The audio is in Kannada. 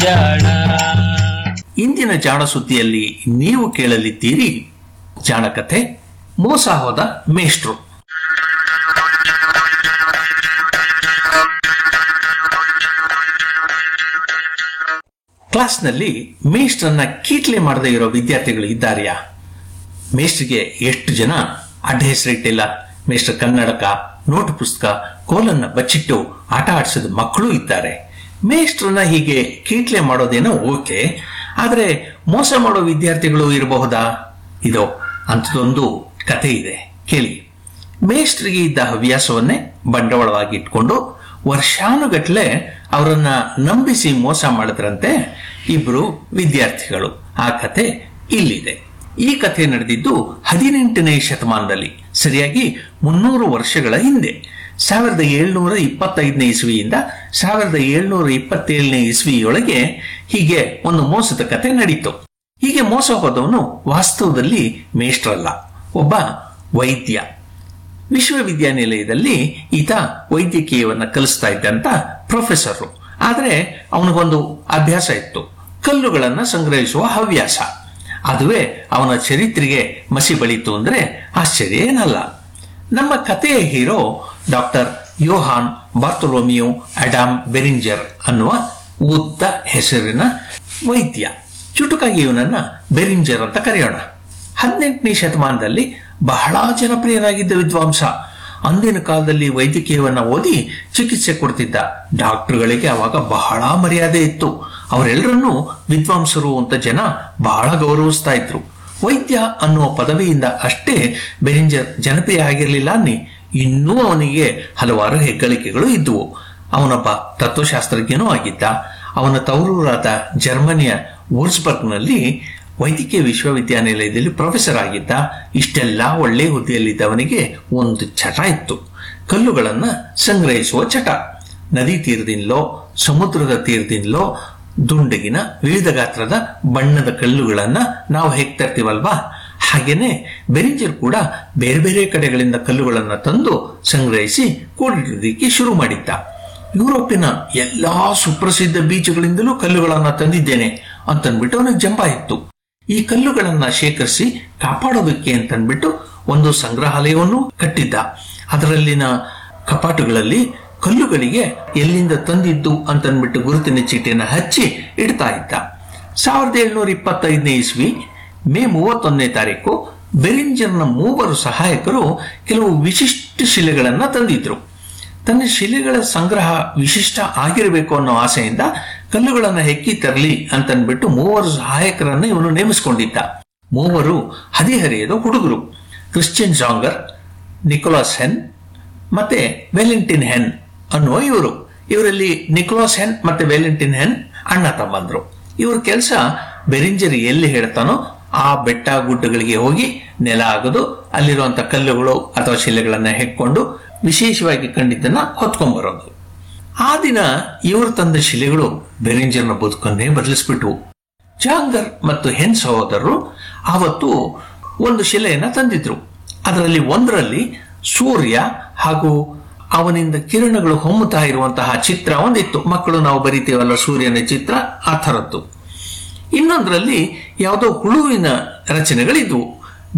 ಜಾಣ ಇಂದಿನ ಜಾಣ ಸುದ್ದಿಯಲ್ಲಿ ನೀವು ಕೇಳಲಿದ್ದೀರಿ ಜಾಣಕತೆ ಮೋಸ ಹೋದ ಮೇಷ್ಟ್ರು ಕ್ಲಾಸ್ನಲ್ಲಿ ಮೇಷ್ಟ್ರನ್ನ ಕೀಟ್ಲೆ ಮಾಡದೇ ಇರೋ ವಿದ್ಯಾರ್ಥಿಗಳು ಇದ್ದಾರೆಯಾ ಮೇಷ್ಟ್ರಿಗೆ ಎಷ್ಟು ಜನ ಅಡ್ಡ ಹೆಸರಿಟ್ಟಿಲ್ಲ ಮೇಷ್ಟ್ರ ಕನ್ನಡಕ ನೋಟ್ ಪುಸ್ತಕ ಕೋಲನ್ನ ಬಚ್ಚಿಟ್ಟು ಆಟ ಆಡಿಸಿದ ಮಕ್ಕಳು ಇದ್ದಾರೆ ಮೇಷ್ಟ್ರನ್ನ ಹೀಗೆ ಕೀಟ್ಲೆ ಮಾಡೋದೇನೋ ಓಕೆ ಆದ್ರೆ ಮೋಸ ಮಾಡೋ ವಿದ್ಯಾರ್ಥಿಗಳು ಇರಬಹುದಾ ಇದೋ ಅಂಥದ್ದೊಂದು ಕತೆ ಇದೆ ಕೇಳಿ ಮೇಷ್ಟ್ರಿಗೆ ಇದ್ದ ಹವ್ಯಾಸವನ್ನೇ ಬಂಡವಾಳವಾಗಿ ಇಟ್ಕೊಂಡು ವರ್ಷಾನುಗಟ್ಲೆ ಅವರನ್ನ ನಂಬಿಸಿ ಮೋಸ ಮಾಡಿದ್ರಂತೆ ಇಬ್ರು ವಿದ್ಯಾರ್ಥಿಗಳು ಆ ಕತೆ ಇಲ್ಲಿದೆ ಈ ಕಥೆ ನಡೆದಿದ್ದು ಹದಿನೆಂಟನೇ ಶತಮಾನದಲ್ಲಿ ಸರಿಯಾಗಿ ಮುನ್ನೂರು ವರ್ಷಗಳ ಹಿಂದೆ ಸಾವಿರದ ಏಳ್ನೂರ ಇಪ್ಪತ್ತೈದನೇ ಇಸ್ವಿಯಿಂದ ಸಾವಿರದ ಏಳ್ನೂರ ಇಪ್ಪತ್ತೇಳನೇ ಇಸ್ವಿಯೊಳಗೆ ಹೀಗೆ ಒಂದು ಮೋಸದ ಕತೆ ನಡೀತು ಹೀಗೆ ಮೋಸ ಹೋದವನು ವಾಸ್ತವದಲ್ಲಿ ಮೇಷ್ಟ್ರಲ್ಲ ಒಬ್ಬ ವೈದ್ಯ ವಿಶ್ವವಿದ್ಯಾನಿಲಯದಲ್ಲಿ ಈತ ವೈದ್ಯಕೀಯವನ್ನ ಕಲಿಸ್ತಾ ಇದ್ದಂತ ಪ್ರೊಫೆಸರ್ ಆದ್ರೆ ಅವನಿಗೊಂದು ಅಭ್ಯಾಸ ಇತ್ತು ಕಲ್ಲುಗಳನ್ನ ಸಂಗ್ರಹಿಸುವ ಹವ್ಯಾಸ ಅದುವೇ ಅವನ ಚರಿತ್ರೆಗೆ ಮಸಿ ಬಳಿತು ಅಂದ್ರೆ ಆಶ್ಚರ್ಯ ಏನಲ್ಲ ನಮ್ಮ ಕಥೆಯ hero doctor Johann Bartholomeo Adam Beringer ಅನ್ನುವ ಉದ್ದ ಹೆಸರಿನ ವೈದ್ಯ ಚುಟುಕಾಗಿ ಇವನನ್ನ ಬೆರಿಂಜರ್ ಅಂತ ಕರೆಯೋಣ ಹದಿನೆಂಟನೇ ಶತಮಾನದಲ್ಲಿ ಬಹಳ ಜನಪ್ರಿಯನಾಗಿದ್ದ ವಿದ್ವಾಂಸ ಅಂದಿನ ಕಾಲದಲ್ಲಿ ವೈದ್ಯಕೀಯವನ್ನ ಓದಿ ಚಿಕಿತ್ಸೆ ಕೊಡ್ತಿದ್ದ ಡಾಕ್ಟರ್ಗಳಿಗೆ ಅವಾಗ ಬಹಳ ಮರ್ಯಾದೆ ಇತ್ತು ಅವರೆಲ್ಲರನ್ನೂ ವಿದ್ವಾಂಸರು ಅಂತ ಜನ ಬಹಳ ಗೌರವಿಸ್ತಾ ಇದ್ರು ವೈದ್ಯ ಅನ್ನುವ ಪದವಿಯಿಂದ ಅಷ್ಟೇ ಬೆರಿಂಜರ್ ಜನಪ್ರಿಯ ಆಗಿರಲಿಲ್ಲ ಅನ್ನಿ ಇನ್ನೂ ಅವನಿಗೆ ಹಲವಾರು ಹೆಗ್ಗಳಿಕೆಗಳು ಇದ್ದುವು ಅವನೊಬ್ಬ ತತ್ವಶಾಸ್ತ್ರಜ್ಞನೂ ಆಗಿದ್ದ ಅವನ ತವರೂರಾದ ಜರ್ಮನಿಯ ವೋರ್ಸ್ಬರ್ಗ್ನಲ್ಲಿ ವೈದ್ಯಕೀಯ ವಿಶ್ವವಿದ್ಯಾನಿಲಯದಲ್ಲಿ ಪ್ರೊಫೆಸರ್ ಆಗಿದ್ದ ಇಷ್ಟೆಲ್ಲ ಒಳ್ಳೆ ಹುದ್ದೆಯಲ್ಲಿದ್ದವನಿಗೆ ಒಂದು ಚಟ ಇತ್ತು ಕಲ್ಲುಗಳನ್ನ ಸಂಗ್ರಹಿಸುವ ಚಟ ನದಿ ತೀರದಿಂದಲೋ ಸಮುದ್ರದ ತೀರದಿಂದಲೋ ದುಂಡಗಿನ ವಿವಿಧ ಗಾತ್ರದ ಬಣ್ಣದ ಕಲ್ಲುಗಳನ್ನ ನಾವು ಹೇಗ್ ತರ್ತೀವಲ್ವಾ ಹಾಗೇನೆ ಬೆರಿಂಜರ್ ಕೂಡ ಬೇರೆ ಬೇರೆ ಕಡೆಗಳಿಂದ ಕಲ್ಲುಗಳನ್ನ ತಂದು ಸಂಗ್ರಹಿಸಿ ಕೂಡಿಡೋದಿಕ್ಕೆ ಶುರು ಮಾಡಿದ್ದ ಯುರೋಪಿನ ಎಲ್ಲಾ ಸುಪ್ರಸಿದ್ಧ ಬೀಚಗಳಿಂದಲೂ ಕಲ್ಲುಗಳನ್ನ ತಂದಿದ್ದೇನೆ ಅಂತನ್ಬಿಟ್ಟು ಅವನಿಗೆ ಜಂಬ ಇತ್ತು ಈ ಕಲ್ಲುಗಳನ್ನ ಶೇಖರಿಸಿ ಕಾಪಾಡೋದಕ್ಕೆ ಅಂತನ್ಬಿಟ್ಟು ಒಂದು ಸಂಗ್ರಹಾಲಯವನ್ನು ಕಟ್ಟಿದ್ದ ಅದರಲ್ಲಿನ ಕಪಾಟುಗಳಲ್ಲಿ ಕಲ್ಲುಗಳಿಗೆ ಎಲ್ಲಿಂದ ತಂದಿದ್ದು ಅಂತನ್ಬಿಟ್ಟು ಗುರುತಿನ ಚೀಟಿಯನ್ನು ಹಚ್ಚಿ ಇಡ್ತಾ ಇದ್ದ ಸಾವಿರದ ಏಳ್ನೂರ ಇಪ್ಪತ್ತೈದನೇ ಇಸ್ವಿ ಮೇ ಮೂವತ್ತೊಂದನೇ ತಾರೀಕು ಬೆರಿಂಜರ್ನ ಮೂವರು ಸಹಾಯಕರು ಕೆಲವು ವಿಶಿಷ್ಟ ಶಿಲೆಗಳನ್ನ ತಂದಿದ್ರು ತನ್ನ ಶಿಲೆಗಳ ಸಂಗ್ರಹ ವಿಶಿಷ್ಟ ಆಗಿರಬೇಕು ಅನ್ನೋ ಆಸೆಯಿಂದ ಕಲ್ಲುಗಳನ್ನು ಹೆಕ್ಕಿ ತರಲಿ ಅಂತನ್ಬಿಟ್ಟು ಮೂವರು ಸಹಾಯಕರನ್ನು ಇವನು ನೇಮಿಸಿಕೊಂಡಿದ್ದ ಮೂವರು ಹದಿಹರೆಯದ ಹುಡುಗರು ಕ್ರಿಶ್ಚಿಯನ್ ಜಾಂಗರ್ ನಿಕೋಲಾಸ್ ಹೆನ್ ಮತ್ತೆ ವೆಲೆಂಟಿನ್ ಹೆನ್ ಅನ್ನುವ ಇವರು ಇವರಲ್ಲಿ ನಿಕೋಲಾಸ್ ಹೆನ್ ಮತ್ತೆ ವೆಲೆಂಟಿನ್ ಹೆನ್ ಅಣ್ಣ ತಮ್ಮಂದ್ರು ಇವ್ರ ಕೆಲಸ ಬೆರಿಂಜರಿ ಎಲ್ಲಿ ಹೇಳ್ತಾನೋ ಆ ಬೆಟ್ಟ ಗುಡ್ಡಗಳಿಗೆ ಹೋಗಿ ನೆಲ ಆಗದು ಅಲ್ಲಿರುವಂತ ಕಲ್ಲುಗಳು ಅಥವಾ ಶಿಲೆಗಳನ್ನ ಹೆಕ್ಕೊಂಡು ವಿಶೇಷವಾಗಿ ಕಂಡಿದ್ದನ್ನ ಹೊತ್ಕೊಂಡ್ಬರೋದು ಆ ದಿನ ಇವರು ತಂದ ಶಿಲೆಗಳು ಬೆರಿಂಜರ್ನ ಬದುಕನ್ನೇ ಬದಲಿಸ್ಬಿಟ್ವು ಜಾಂಗರ್ ಮತ್ತು ಹೆನ್ ಸಹೋದರರು ಆವತ್ತು ಒಂದು ಶಿಲೆಯನ್ನ ತಂದಿದ್ರು ಅದರಲ್ಲಿ ಒಂದರಲ್ಲಿ ಸೂರ್ಯ ಹಾಗೂ ಅವನಿಂದ ಕಿರಣಗಳು ಹೊಮ್ಮುತ್ತಾ ಇರುವಂತಹ ಚಿತ್ರ ಒಂದಿತ್ತು ಮಕ್ಕಳು ನಾವು ಬರಿತೀವಲ್ಲ ಸೂರ್ಯನ ಚಿತ್ರ ಆ ಥರದ್ದು ಇನ್ನೊಂದರಲ್ಲಿ ಯಾವುದೋ ಹುಳುವಿನ ರಚನೆಗಳಿದ್ವು